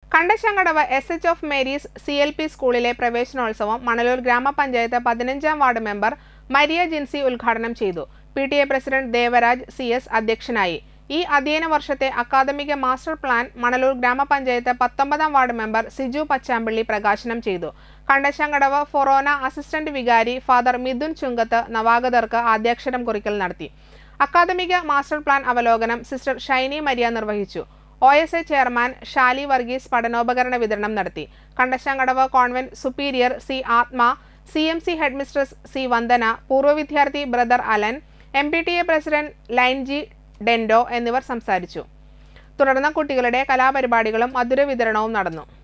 Kandassankadavu S H of Mary's C L P സ്കൂളിലെ പ്രവേശനോത്സവം മണലൂർ ഗ്രാമപഞ്ചായത്ത് പതിനഞ്ചാം വാർഡ് മെമ്പർ മരിയ ജിൻസി ഉദ്ഘാടനം ചെയ്തു P T A president Devaraj C S അധ്യക്ഷനായി ഈ അധ്യയന വർഷത്തെ അക്കാദമിക മാസ്റ്റർ പ്ലാൻ മണലൂർ ഗ്രാമപഞ്ചായത്ത് പത്തൊമ്പതാം വാർഡ് മെമ്പർ സിജു പച്ചാമ്പള്ളി പ്രകാശനം ചെയ്തു കണ്ടശങ്കടവ് ഫൊറോന അസിസ്റ്റന്റ് വികാരി ഫാദർ മിഥുൻ ചുങ്കത്ത് നവാഗതർക്ക് ആദ്യാക്ഷരം കുറിക്കൽ നടത്തി അക്കാദമിക മാസ്റ്റർ പ്ലാൻ അവലോകനം സിസ്റ്റർ ഷൈനി മരിയ നിർവഹിച്ചു O S A chairman Shali Varghese പഠനോപകരണ വിതരണം നടത്തി Kandassankadavu convent superior C Athma C M C headmistress C Vandana പൂർവ്വ വിദ്യാർത്ഥി brother Alan M P T A president ലൈൻജി ഡെൻഡോ എന്നിവർ സംസാരിച്ചു തുടർന്ന് കുട്ടികളുടെ കലാപരിപാടികളും മധുര വിതരണവും നടന്നു